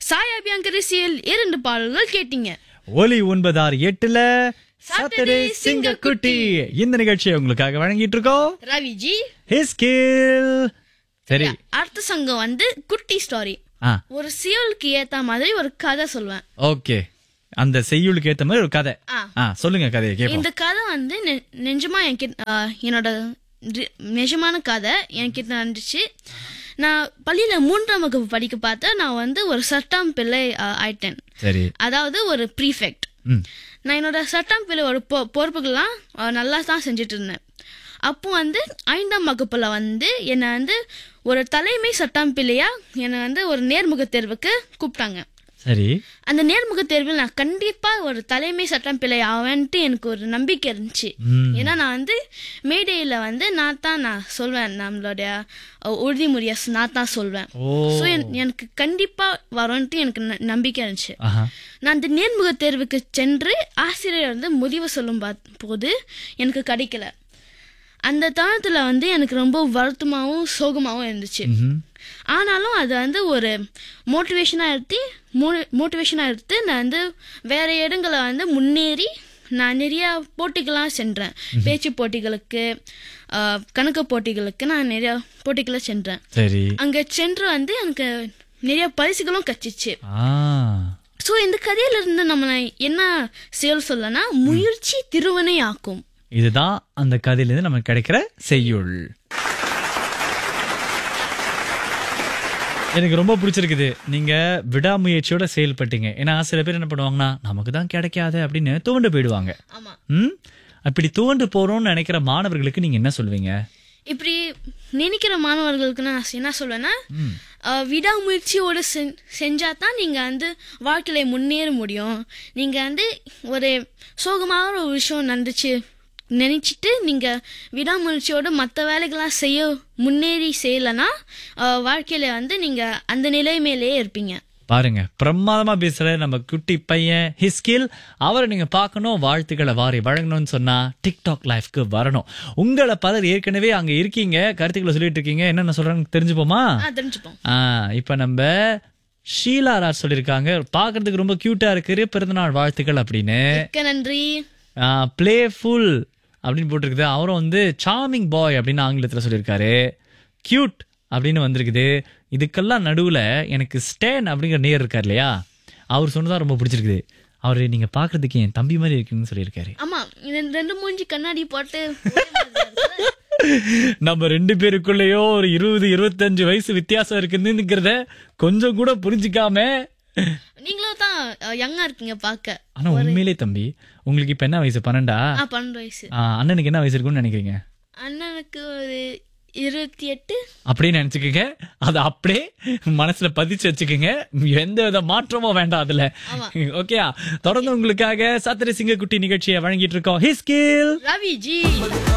சாய் அபியாங்கரிசியில் இரண்டு பாடல்கள் கேட்டீங்க ஒலி ஒன்பதாறு எட்டுல சாட்டர்டே Saturday சிங்கக்குட்டி இந்த நிகழ்ச்சியை உங்களுக்காக வழங்கிட்டு இருக்கோம் ரவிஜி ஹிஸ்கில் சரி அடுத்த சங்கம் வந்து குட்டி ஸ்டாரி ஆ ஒரு சியலுக்கு ஏத்த மாதிரி ஒரு கதை சொல்லுவேன் ஓகே அந்த செய்யுளுக்கு ஏத்த மாதிரி ஒரு கதை ஆ. ஆ சொல்லுங்க கதையை கேட்போம் இந்த கதை வந்து நெ- நிஜமா என்கிட்ட ஆ, என்னோட ரி- நிஜமான கதை என்கிட்ட நடந்துச்சு நான் பள்ளியில மூன்றாம் வகுப்பு படிக்க பார்த்தா நான் வந்து ஒரு சட்டாம் பிள்ளை ஆ, ஆயிட்டேன் சரி அதாவது ஒரு ப்ரீஃபெக்ட் ம் நான் என்னோட சட்டம் பிள்ளை ஒரு பொ பொறுப்புகள்லாம் ஆ, நல்லா தான் செஞ்சுட்டு இருந்தேன் அப்போ வந்து ஐந்தாம் வகுப்புல வந்து என்னை வந்து ஒரு தலைமை சட்டம் பிள்ளையா என்னை வந்து ஒரு நேர்முக தேர்வுக்கு கூப்பிட்டாங்க சரி அந்த நேர்முக தேர்வில் நான் கண்டிப்பா ஒரு தலைமை சட்டம் பிள்ளை ஆவேன்ட்டு எனக்கு ஒரு நம்பிக்கை இருந்துச்சு ம். ஏன்னா நான் வந்து மேடையில வந்து நான் தான் நான் சொல்வேன் நம்மளுடைய அஹ், உறுதிமொழியை நான் தான் சொல்வேன் ஓ ஸோ எனக்கு கண்டிப்பா வரும்ன்ட்டு எனக்கு ந- நம்பிக்கை இருந்துச்சு ஆஹா நான் அந்த நேர்முக தேர்வுக்கு சென்று ஆசிரியர் வந்து முடிவு சொல்லும் பா- போது எனக்கு கிடைக்கல அந்த தருணத்துல வந்து எனக்கு ரொம்ப வருத்தமாகவும் சோகமாகவும் இருந்துச்சு ம்ஹும். ஆனாலும் அது வந்து ஒரு மோட்டிவேஷனாக எடுத்து மோட்டிவேஷனாக எடுத்து நான் வந்து வேற இடங்களை வந்து முன்னேறி நான் நிறைய போட்டிகள்லாம் சென்றேன் பேச்சு போட்டிகளுக்கு ஆஹ், கணக்கு போட்டிகளுக்கு நான் நிறைய போட்டிகளை சென்றேன் சரி அங்கே சென்று வந்து எனக்கு நிறைய பரிசுகளும் கச்சிச்சு ஆ ஸோ இந்த கதையில இருந்து நம்ம என்ன செயல் சொல்லனா முயற்சி திருவனை ஆக்கும் இதுதான் அந்த கதையிலிருந்து நமக்கு கிடைக்கிற செய்யுள் எனக்கு ரொம்ப பிடிச்சிருக்குது நீங்க விடாமுயற்சியோட செயல்பட்டீங்க ஏன்னா சில பேர் என்ன பண்ணுவாங்கன்னா நமக்கு தான் கிடைக்காது அப்படின்னு துவண்டு போயிடுவாங்க ஆமா ம் அப்படி துவண்டு போறோம்னு நினைக்கிற மாணவர்களுக்கு நீங்க என்ன சொல்வீங்க இப்படி நினைக்கிற மாணவர்களுக்கு நான் என்ன சொல்வேன்னா அஹ், விடாமுயற்சியோட செஞ் செஞ்சா தான் நீங்க வந்து வாழ்க்கையில முன்னேற முடியும் நீங்க வந்து ஒரு சோகமான ஒரு விஷயம் நடந்துச்சு நினைச்சிட்டு நீங்க விடாமுயற்சியோட மற்ற வேலைகள்லாம் செய்ய முன்னேறி செய்யலைன்னா அஹ், வாழ்க்கையில வந்து நீங்க அந்த நிலைமையிலேயே இருப்பீங்க பாருங்க பிரமாதமா பேசுற நம்ம குட்டி பையன் ஹிஸ்கில் அவரை நீங்க பார்க்கணும் வாழ்த்துக்களை வாரி வழங்கணும்னு சொன்னா டிக்டாக் லைஃப்க்கு வரணும் உங்களை பலர் ஏற்கனவே அங்க இருக்கீங்க கருத்துக்களை சொல்லிட்டு இருக்கீங்க என்னென்ன சொல்றாங்கன்னு தெரிஞ்சுப்போமா ஆ தெரிஞ்சுப்போம் ஆ இப்ப நம்ம ஷீலா ராஜ் சொல்லியிருக்காங்க பார்க்கிறதுக்கு ரொம்ப கியூட்டா இருக்கு பிறந்தநாள் வாழ்த்துக்கள் அப்படின்னு மிக்க நன்றி பிளேஃபுல் அப்படின்னு போட்டிருக்குது அவரும் வந்து சார்மிங் பாய் அப்படின்னு ஆங்கிலத்தில் சொல்லியிருக்காரு கியூட் அப்படின்னு வந்திருக்குது இதுக்கெல்லாம் நடுவில் எனக்கு ஸ்டேன் அப்படிங்கிற நேர் இருக்கார் இல்லையா அவர் சொன்னதான் ரொம்ப பிடிச்சிருக்குது அவர் நீங்க பார்க்கிறதுக்கு என் தம்பி மாதிரி இருக்குன்னு சொல்லியிருக்காரு ஆமா இந்த ரெண்டு மூஞ்சி கண்ணாடி போட்டு ஒரே மாதிரிதான் இருக்குல்ல? நம்ம ரெண்டு பேருக்குள்ளேயோ ஒரு இருபது இருபத்தஞ்சு வயசு வித்தியாசம் இருக்குதுங்கிறத கொஞ்சம் கூட புரிஞ்சுக்காம நீங்களும் தான் யங்கா இருக்கீங்க பார்க்க ஆனா உண்மையிலே தம்பி உங்களுக்கு இப்ப என்ன வயசு பன்னெண்டா ஆ பன்னெண்டு வயசு ஆ, அண்ணனுக்கு என்ன வயசு இருக்குன்னு நினைக்கிறீங்க அண்ணனுக்கு ஒரு இருபத்தி எட்டு அப்படியே நினைச்சுக்கோங்க அதை அப்படியே மனசுல பதிச்சு வச்சுக்கோங்க எந்த வித மாற்றமும் வேண்டாம் அதுல ஓகேயா தொடர்ந்து உங்களுக்காக சாத்திர சிங்கக்குட்டி நிகழ்ச்சியை வழங்கிட்டு இருக்கோம் ஹிஸ்கில் ரவி ஜி